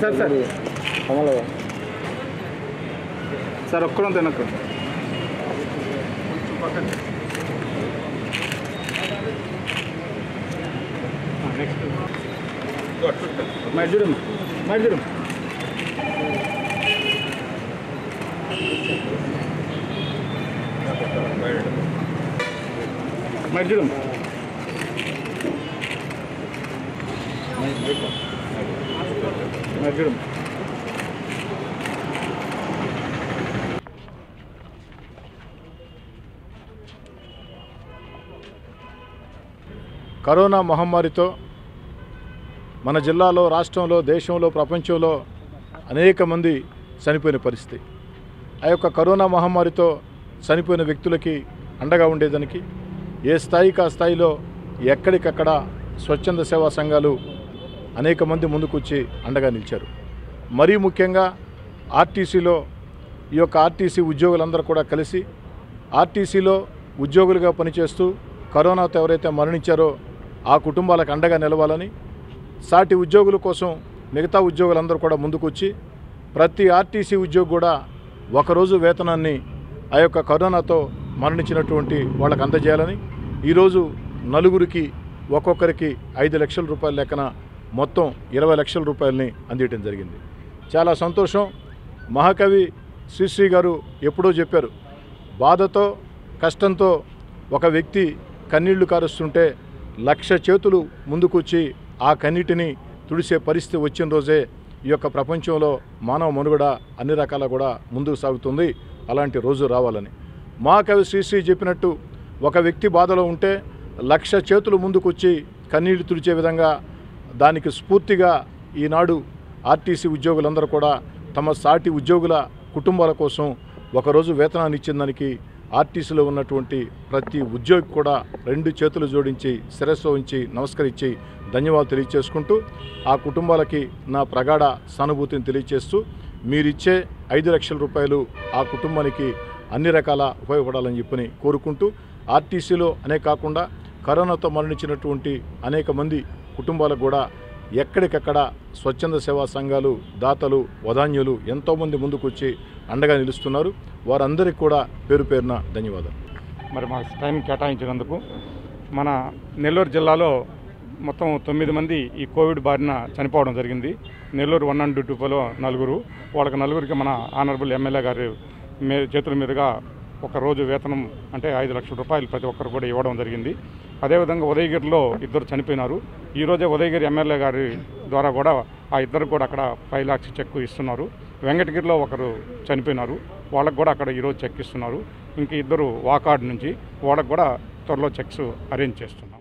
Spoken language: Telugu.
సార్ సార్ సార్ ఒక్కడంత వెనక్కు నెక్స్ట్ మైట్ చూడమ్మా మైట్ చూడమ్మా మైట్ చూడమ్మా మైట్ చూడమ్మా కరోనా మహమ్మారితో మన జిల్లాలో రాష్ట్రంలో దేశంలో ప్రపంచంలో అనేక మంది చనిపోయిన పరిస్థితి ఆ యొక్క కరోనా మహమ్మారితో చనిపోయిన వ్యక్తులకి అండగా ఉండేదానికి ఏ స్థాయికి ఆ స్థాయిలో ఎక్కడికక్కడ స్వచ్ఛంద సేవా సంఘాలు అనేక మంది ముందుకొచ్చి అండగా నిలిచారు మరీ ముఖ్యంగా ఆర్టీసీలో ఈ యొక్క ఆర్టీసీ ఉద్యోగులందరూ కూడా కలిసి ఆర్టీసీలో ఉద్యోగులుగా పనిచేస్తూ కరోనాతో ఎవరైతే మరణించారో ఆ కుటుంబాలకు అండగా నిలవాలని సాటి ఉద్యోగుల కోసం మిగతా ఉద్యోగులందరూ కూడా ముందుకొచ్చి ప్రతి ఆర్టీసీ ఉద్యోగి కూడా ఒకరోజు వేతనాన్ని ఆ యొక్క కరోనాతో మరణించినటువంటి వాళ్ళకి అందజేయాలని ఈరోజు నలుగురికి ఒక్కొక్కరికి ఐదు లక్షల రూపాయల లెక్కన మొత్తం ఇరవై లక్షల రూపాయలని అందించడం జరిగింది చాలా సంతోషం మహాకవి శ్రీశ్రీ గారు ఎప్పుడో చెప్పారు బాధతో కష్టంతో ఒక వ్యక్తి కన్నీళ్లు కారుస్తుంటే లక్ష చేతులు ముందుకొచ్చి ఆ కన్నీటిని తుడిసే పరిస్థితి వచ్చిన రోజే ఈ యొక్క ప్రపంచంలో మానవ మనుగడ అన్ని రకాల కూడా ముందుకు సాగుతుంది అలాంటి రోజు రావాలని మహాకవి శ్రీశ్రీ చెప్పినట్టు ఒక వ్యక్తి బాధలో ఉంటే లక్ష చేతులు ముందుకొచ్చి కన్నీళ్లు తుడిచే విధంగా దానికి స్ఫూర్తిగా ఈనాడు ఆర్టీసీ ఉద్యోగులందరూ కూడా తమ సాటి ఉద్యోగుల కుటుంబాల కోసం ఒకరోజు వేతనాన్ని ఇచ్చిన దానికి ఆర్టీసీలో ఉన్నటువంటి ప్రతి ఉద్యోగి కూడా రెండు చేతులు జోడించి శిరస్సు ఉంచి నమస్కరించి ధన్యవాదాలు తెలియచేసుకుంటూ ఆ కుటుంబాలకి నా ప్రగాఢ సానుభూతిని తెలియచేస్తూ మీరిచ్చే ఐదు లక్షల రూపాయలు ఆ కుటుంబానికి అన్ని రకాల ఉపయోగపడాలని చెప్పని కోరుకుంటూ ఆర్టీసీలో అనే కాకుండా కరోనాతో మరణించినటువంటి అనేక మంది కుటుంబాలకు కూడా ఎక్కడికక్కడ స్వచ్ఛంద సేవా సంఘాలు దాతలు వదాన్యులు ఎంతోమంది ముందుకొచ్చి అండగా నిలుస్తున్నారు వారందరికీ కూడా పేరు పేరున ధన్యవాదాలు మరి మా టైం కేటాయించినందుకు మన నెల్లూరు జిల్లాలో మొత్తం తొమ్మిది మంది ఈ కోవిడ్ బారిన చనిపోవడం జరిగింది నెల్లూరు వన్ అండ్ టూలో నలుగురు వాళ్ళకి నలుగురికి మన ఆనరబుల్ ఎమ్మెల్యే గారు మే చేతుల మీదుగా ఒక రోజు వేతనం అంటే ఐదు లక్షల రూపాయలు ప్రతి ఒక్కరు కూడా ఇవ్వడం జరిగింది అదేవిధంగా ఉదయగిరిలో ఇద్దరు చనిపోయినారు ఈరోజే ఉదయగిరి ఎమ్మెల్యే గారి ద్వారా కూడా ఆ ఇద్దరు కూడా అక్కడ ఫైవ్ లాక్స్ చెక్ ఇస్తున్నారు వెంకటగిరిలో ఒకరు చనిపోయినారు వాళ్ళకు కూడా అక్కడ ఈరోజు చెక్ ఇస్తున్నారు ఇంక ఇద్దరు వాకాడ్ నుంచి వాళ్ళకు కూడా త్వరలో చెక్స్ అరేంజ్ చేస్తున్నారు